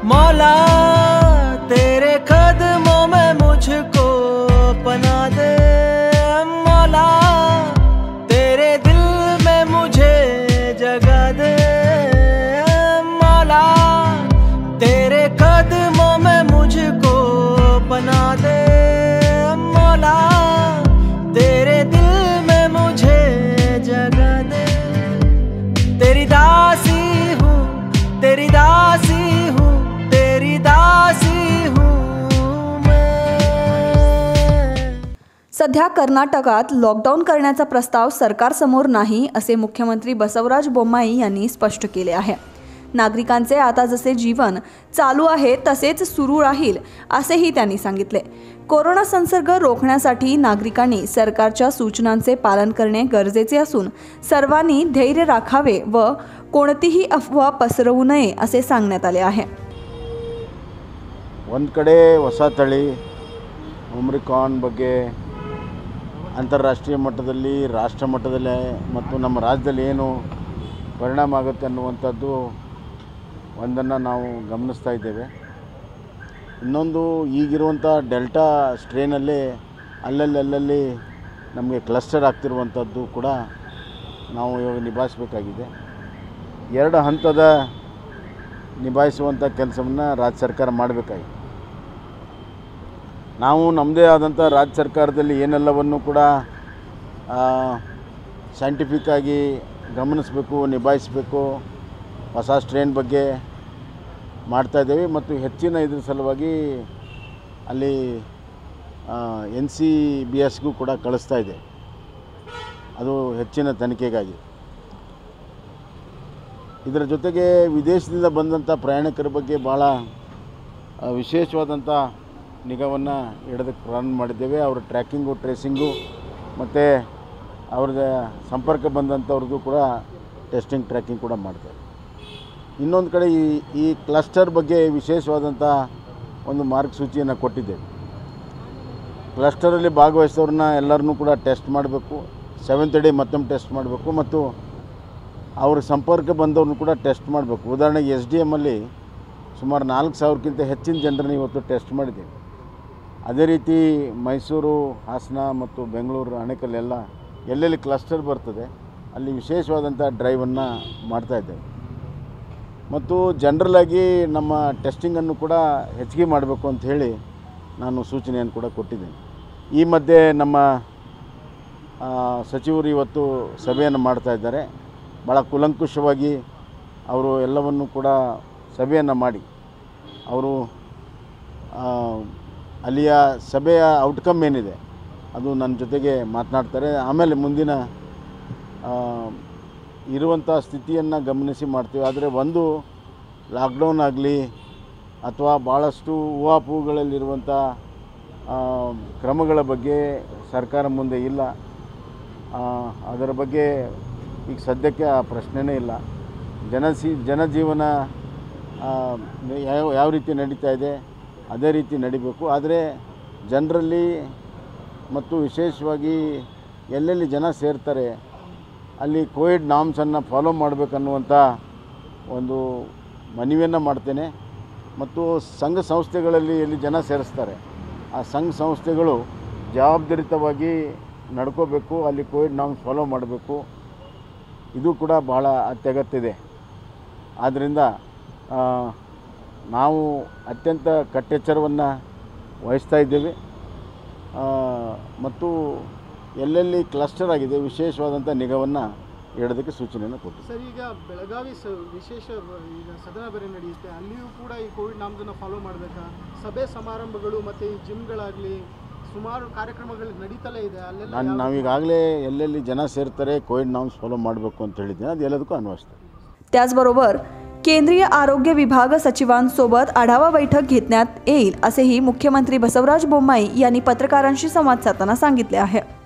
मौला तेरे कदमों में मुझको पना दे मौला तेरे दिल में मुझे जगा दे मौला तेरे कदमों में मुझको पना दे मौला तेरे दिल में मुझे जगा दे तेरी दासी हूँ तेरी दासी हूँ तेरी दासी हूँ मैं सध्या कर्नाटकात लॉकडाऊन करण्याचा प्रस्ताव सरकारसमोर नाही असे मुख्यमंत्री बसवराज बोम्माई यांनी स्पष्ट केले आहे नागरिकांचे आता जसे जीवन चालू आहे तसेच सुरू राहील असेही त्यांनी सांगितले कोरोना संसर्ग रोखण्यासाठी नागरिकांनी सरकारच्या सूचनांचे पालन करणे गरजेचे असून सर्वांनी धैर्य राखावे व कोणतीही अफवा पसरवू नये असे सांगण्यात आले आहे ಒಂದು ಕಡೆ ಹೊಸ ತಳಿ ಒಮ್ರಿಕಾನ್ ಬಗ್ಗೆ ಅಂತಾರಾಷ್ಟ್ರೀಯ ಮಟ್ಟದಲ್ಲಿ ರಾಷ್ಟ್ರ ಮಟ್ಟದಲ್ಲಿ ಮತ್ತು ನಮ್ಮ ರಾಜ್ಯದಲ್ಲಿ ಏನು ಪರಿಣಾಮ ಆಗುತ್ತೆ ಅನ್ನುವಂಥದ್ದು ಒಂದನ್ನು ನಾವು ಗಮನಿಸ್ತಾ ಇದ್ದೇವೆ ಇನ್ನೊಂದು ಈಗಿರುವಂಥ ಡೆಲ್ಟಾ ಸ್ಟ್ರೇನಲ್ಲಿ ಅಲ್ಲಲ್ಲಿ ಅಲ್ಲಲ್ಲಿ ನಮಗೆ ಕ್ಲಸ್ಟರ್ ಆಗ್ತಿರುವಂಥದ್ದು ಕೂಡ ನಾವು ಇವಾಗ ನಿಭಾಯಿಸಬೇಕಾಗಿದೆ ಎರಡು ಹಂತದ ನಿಭಾಯಿಸುವಂಥ ಕೆಲಸವನ್ನು ರಾಜ್ಯ ಸರ್ಕಾರ ಮಾಡಬೇಕಾಗಿದೆ ನಾವು ನಮ್ಮದೇ ಆದಂಥ ರಾಜ್ಯ ಸರ್ಕಾರದಲ್ಲಿ ಏನೆಲ್ಲವನ್ನು ಕೂಡ ಸೈಂಟಿಫಿಕ್ ಆಗಿ ಗಮನಿಸಬೇಕು ನಿಭಾಯಿಸಬೇಕು ಹೊಸ ಸ್ಟ್ರೇನ್ ಬಗ್ಗೆ ಮಾಡ್ತಾ ಇದ್ದೇವೆ ಮತ್ತು ಹೆಚ್ಚಿನ ಇದ್ರ ಸಲುವಾಗಿ ಅಲ್ಲಿ ಎನ್ ಸಿ ಬಿ ಎಸ್ಗೂ ಕೂಡ ಕಳಿಸ್ತಾ ಇದೆ ಅದು ಹೆಚ್ಚಿನ ತನಿಖೆಗಾಗಿ ಇದರ ಜೊತೆಗೆ ವಿದೇಶದಿಂದ ಬಂದಂಥ ಪ್ರಯಾಣಿಕರ ಬಗ್ಗೆ ಭಾಳ ಆ, ವಿಶೇಷವಾದಂಥ ನಿಗಾವನ್ನು ಇಡೋದಕ್ಕೆ ಪ್ರಾರಂಭ ಮಾಡಿದ್ದೇವೆ ಅವರ ಟ್ರ್ಯಾಕಿಂಗು ಟ್ರೇಸಿಂಗು ಮತ್ತು ಅವ್ರದ್ದು ಸಂಪರ್ಕ ಬಂದಂಥವ್ರಿಗೂ ಕೂಡ ಟೆಸ್ಟಿಂಗ್ ಟ್ರ್ಯಾಕಿಂಗ್ ಕೂಡ ಮಾಡ್ತೇವೆ ಇನ್ನೊಂದು ಕಡೆ ಈ ಈ ಕ್ಲಸ್ಟರ್ ಬಗ್ಗೆ ವಿಶೇಷವಾದಂಥ ಒಂದು ಮಾರ್ಗಸೂಚಿಯನ್ನು ಕೊಟ್ಟಿದ್ದೇವೆ ಕ್ಲಸ್ಟರಲ್ಲಿ ಭಾಗವಹಿಸಿದವ್ರನ್ನ ಎಲ್ಲರನ್ನೂ ಕೂಡ ಟೆಸ್ಟ್ ಮಾಡಬೇಕು ಸೆವೆಂತ್ ಡೇ ಮತ್ತೊಮ್ಮೆ ಟೆಸ್ಟ್ ಮಾಡಬೇಕು ಮತ್ತು ಅವ್ರ ಸಂಪರ್ಕ ಬಂದವ್ರನ್ನ ಕೂಡ ಟೆಸ್ಟ್ ಮಾಡಬೇಕು ಉದಾಹರಣೆಗೆ ಎಸ್ ಡಿ ಎಮ್ಮಲ್ಲಿ ಸುಮಾರು ನಾಲ್ಕು ಸಾವಿರಕ್ಕಿಂತ ಹೆಚ್ಚಿನ ಜನರನ್ನ ಇವತ್ತು ಟೆಸ್ಟ್ ಮಾಡಿದ್ದೀವಿ ಅದೇ ರೀತಿ ಮೈಸೂರು ಹಾಸನ ಮತ್ತು ಬೆಂಗಳೂರು ಅಣೆಕಲ್ಲೆಲ್ಲ ಎಲ್ಲೆಲ್ಲಿ ಕ್ಲಸ್ಟರ್ ಬರ್ತದೆ ಅಲ್ಲಿ ವಿಶೇಷವಾದಂಥ ಡ್ರೈವನ್ನು ಮಾಡ್ತಾಯಿದ್ದೇವೆ ಮತ್ತು ಜನರಲಾಗಿ ನಮ್ಮ ಟೆಸ್ಟಿಂಗನ್ನು ಕೂಡ ಹೆಚ್ಚಿಗೆ ಮಾಡಬೇಕು ಅಂತ ಹೇಳಿ ನಾನು ಸೂಚನೆಯನ್ನು ಕೂಡ ಕೊಟ್ಟಿದ್ದೇನೆ ಈ ಮಧ್ಯೆ ನಮ್ಮ ಆ, ಸಚಿವರು ಇವತ್ತು ಸಭೆಯನ್ನು ಮಾಡ್ತಾ ಇದ್ದಾರೆ ಭಾಳ ಕೂಲಂಕುಷವಾಗಿ ಅವರು ಎಲ್ಲವನ್ನು ಕೂಡ ಸಭೆಯನ್ನು ಮಾಡಿ ಅವರು ಆ, ಅಲ್ಲಿಯ ಸಭೆಯ ಔಟ್ಕಮ್ ಏನಿದೆ ಅದು ನನ್ನ ಜೊತೆಗೆ ಮಾತನಾಡ್ತಾರೆ ಆಮೇಲೆ ಮುಂದಿನ ಆ, ಇರುವಂಥ ಸ್ಥಿತಿಯನ್ನು ಗಮನಿಸಿ ಮಾಡ್ತೀವಿ ಆದರೆ ಒಂದು ಲಾಕ್ಡೌನ್ ಆಗಲಿ ಅಥವಾ ಭಾಳಷ್ಟು ಊಹಾಪೋಹಗಳಲ್ಲಿರುವಂಥ ಆ, ಕ್ರಮಗಳ ಬಗ್ಗೆ ಸರ್ಕಾರ ಮುಂದೆ ಇಲ್ಲ ಆ, ಅದರ ಬಗ್ಗೆ ಈಗ ಸದ್ಯಕ್ಕೆ ಆ ಪ್ರಶ್ನೆನೇ ಇಲ್ಲ ಜನಸಿ ಜನಜೀವನ ಆ, ಯಾವ ಯಾವ ರೀತಿ ನಡೀತಾ ಇದೆ ಅದೇ ರೀತಿ ನಡಿಬೇಕು ಆದರೆ ಜನರಲ್ಲಿ ಮತ್ತು ವಿಶೇಷವಾಗಿ ಎಲ್ಲೆಲ್ಲಿ ಜನ ಸೇರ್ತಾರೆ ಅಲ್ಲಿ ಕೋವಿಡ್ ನಾಮ್ಸನ್ನು ಫಾಲೋ ಮಾಡಬೇಕನ್ನುವಂಥ ಒಂದು ಮನವಿಯನ್ನು ಮಾಡ್ತೇನೆ ಮತ್ತು ಸಂಘ ಸಂಸ್ಥೆಗಳಲ್ಲಿ ಎಲ್ಲಿ ಜನ ಸೇರಿಸ್ತಾರೆ ಆ ಸಂಘ ಸಂಸ್ಥೆಗಳು ಜವಾಬ್ದಾರಿತವಾಗಿ ನಡ್ಕೋಬೇಕು ಅಲ್ಲಿ ಕೋವಿಡ್ ನಾಮ್ಸ್ ಫಾಲೋ ಮಾಡಬೇಕು ಇದು ಕೂಡ ಭಾಳ ಅತ್ಯಗತ್ಯ ಇದೆ ಆದ್ದರಿಂದ ಆ, ನಾವು ಅತ್ಯಂತ ಕಟ್ಟೆಚ್ಚರವನ್ನು ವಹಿಸ್ತಾ ಇದ್ದೇವೆ ಆ, ಮತ್ತು ಎಲ್ಲೆಲ್ಲಿ ಕ್ಲಸ್ಟರ್ ಆಗಿದೆ ವಿಶೇಷವಾದಂಥ ನಿಗಾವನ್ನು ಇಡೋದಕ್ಕೆ ಸೂಚನೆಯನ್ನು ಕೊಟ್ಟಿದ್ದೀವಿ ಸರ್ ಈಗ ಬೆಳಗಾವಿ ಸ ವಿಶೇಷ ಬ- ಈಗ ಸದನ ಬೇರೆ ನಡೆಯುತ್ತೆ ಅಲ್ಲಿಯೂ ಕೂಡ ಈ ಕೋವಿಡ್ ನಾಮ್ಸನ್ನು ಫಾಲೋ ಮಾಡಬೇಕಾ ಸಭೆ ಸಮಾರಂಭಗಳು ಮತ್ತು ಈ ಜಿಮ್ಗಳಾಗಲಿ ಸುಮಾರು ಕಾರ್ಯಕ್ರಮಗಳು ನಡೀತಲೇ ಇದೆ ಅಲ್ಲೆಲ್ಲ ನಾನು ಯಾವ- ನಾವೀಗಾಗಲೇ ಎಲ್ಲೆಲ್ಲಿ ಜನ ಸೇರ್ತಾರೆ ಕೋವಿಡ್ ನಾಮ್ಸ್ ಫಾಲೋ ಮಾಡಬೇಕು ಅಂತ ಹೇಳಿದ್ದೀನಿ ಅದು ಎಲ್ಲದಕ್ಕೂ ಅನ್ವಯಿಸ್ತದೆ त्याचबरोबर केंद्रीय आरोग्य विभाग सचिवांसोबत आढावा बैठक घेण्यात येईल असेही मुख्यमंत्री बसवराज बोम्माई यांनी पत्रकारांशी संवाद साधताना सांगितले आहे